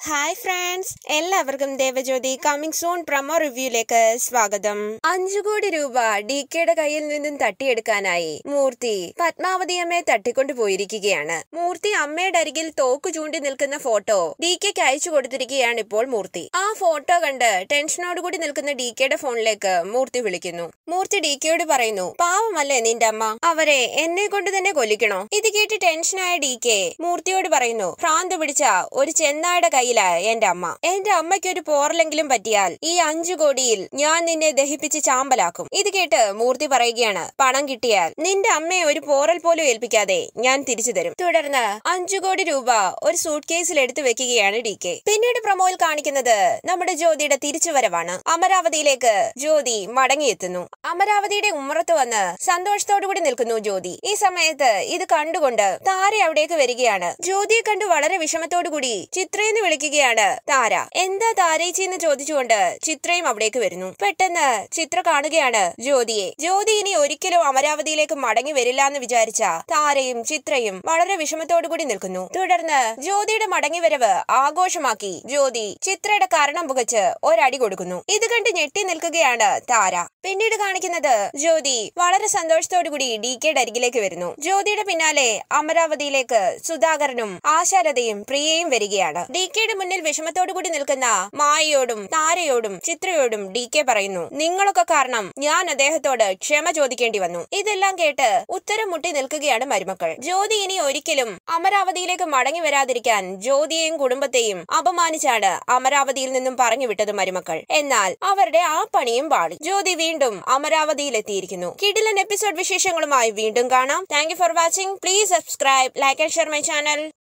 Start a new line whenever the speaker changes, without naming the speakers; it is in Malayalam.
ഹായ് ഫ്രണ്ട്സ് എല്ലാവർക്കും ദേവജ്യോതി കമ്മിങ് സൂൺ പ്രമോ റിവ്യൂയിലേക്ക് സ്വാഗതം അഞ്ചു കോടി രൂപ ഡി കെയുടെ കയ്യിൽ നിന്നും തട്ടിയെടുക്കാനായി മൂർത്തി പത്മാവതി അമ്മയെ തട്ടിക്കൊണ്ടു പോയിരിക്കുകയാണ് മൂർത്തി അമ്മയുടെ അരികിൽ തോക്ക് ചൂണ്ടി നിൽക്കുന്ന ഫോട്ടോ ഡി കെക്ക് അയച്ചു കൊടുത്തിരിക്കുകയാണ് ഇപ്പോൾ മൂർത്തി ആ ഫോട്ടോ കണ്ട് ടെൻഷനോടുകൂടി നിൽക്കുന്ന ഡി കെയുടെ ഫോണിലേക്ക് മൂർത്തി വിളിക്കുന്നു മൂർത്തി ഡി കെയോട് പറയുന്നു പാവമല്ലേ നിന്റെ അമ്മ അവരെ എന്നെ കൊണ്ട് തന്നെ കൊല്ലിക്കണോ ഇത് കേട്ട് ടെൻഷനായ ഡി കെ മൂർത്തിയോട് പറയുന്നു ഭ്രാന്ത് പിടിച്ച ഒരു ചെന്നായുടെ കയ്യിലാ എന്റെ അമ്മ എന്റെ അമ്മയ്ക്ക് ഒരു പോറലെങ്കിലും പറ്റിയാൽ ഈ അഞ്ചു കോടിയിൽ ഞാൻ നിന്നെ ദഹിപ്പിച്ച് ചാമ്പലാക്കും ഇത് കേട്ട് മൂർത്തി പറയുകയാണ് പണം കിട്ടിയാൽ നിന്റെ അമ്മയെ ഒരു പോറൽ പോലും ഏൽപ്പിക്കാതെ ഞാൻ തിരിച്ചു തരും തുടർന്ന് അഞ്ചു കോടി രൂപ ഒരു സൂട്ട് കേസിൽ എടുത്തു വെക്കുകയാണ് ഡി കെ പിന്നീട് പ്രമോയിൽ കാണിക്കുന്നത് നമ്മുടെ ജ്യോതിയുടെ തിരിച്ചുവരവാണ് അമരാവതിയിലേക്ക് ജ്യോതി മടങ്ങിയെത്തുന്നു അമരാവതിയുടെ ഉമ്മറത്ത് വന്ന് സന്തോഷത്തോടു കൂടി നിൽക്കുന്നു ജ്യോതി ഈ സമയത്ത് ഇത് കണ്ടുകൊണ്ട് താര അവിടേക്ക് വരികയാണ് ജ്യോതിയെ കണ്ടു വളരെ വിഷമത്തോടു കൂടി ചിത്രയെന്ന് വിളിക്കുകയാണ് താര എന്താ താരേച്ചി എന്ന് ചോദിച്ചുകൊണ്ട് ചിത്രയും അവിടേക്ക് വരുന്നു പെട്ടെന്ന് ചിത്ര കാണുകയാണ് ജ്യോതിയെ ജ്യോതി ഇനി ഒരിക്കലും അമരാവതിയിലേക്ക് മടങ്ങി വരില്ല എന്ന് വിചാരിച്ച താരയും ചിത്രയും വളരെ വിഷമത്തോടു കൂടി നിൽക്കുന്നു തുടർന്ന് ജ്യോതിയുടെ മടങ്ങിവരവ് ആഘോഷമാക്കി ജ്യോതി ചിത്രയുടെ കരണം പുകച്ച് ഒരടി കൊടുക്കുന്നു ഇത് കണ്ട് ഞെട്ടി നിൽക്കുകയാണ് താര പിന്നീട് കാണിക്കുന്നത് ജ്യോതി വളരെ സന്തോഷത്തോടു കൂടി ഡി കെയുടെ അരികിലേക്ക് വരുന്നു ജ്യോതിയുടെ പിന്നാലെ അമരാവതിയിലേക്ക് സുധാകരനും ആശാലതയും പ്രിയയും വരികയാണ് ഡി കെയുടെ മുന്നിൽ വിഷമത്തോടു കൂടി നിൽക്കുന്ന മായയോടും താരയോടും ചിത്രയോടും ഡി കെ പറയുന്നു നിങ്ങളൊക്കെ കാരണം ഞാൻ അദ്ദേഹത്തോട് ക്ഷമ ചോദിക്കേണ്ടി വന്നു ഇതെല്ലാം കേട്ട് ഉത്തരം മുട്ടി നിൽക്കുകയാണ് മരുമക്കൾ ജ്യോതി ഇനി ഒരിക്കലും അമരാവതിയിലേക്ക് മടങ്ങി വരാതിരിക്കാൻ ജ്യോതിയെയും കുടുംബത്തെയും അപമാനിച്ചാണ് അമരാവതിയിൽ നിന്നും പറഞ്ഞു വിട്ടത് മരുമക്കൾ എന്നാൽ അവരുടെ ആ പണിയും പാളി ജ്യോതി വീണ്ടും അമരാവതിയിൽ എത്തിയിരിക്കുന്നു കിടിലൻ എപ്പിസോഡ് വിശേഷങ്ങളുമായി വീണ്ടും കാണാം thank for watching please subscribe like and share my channel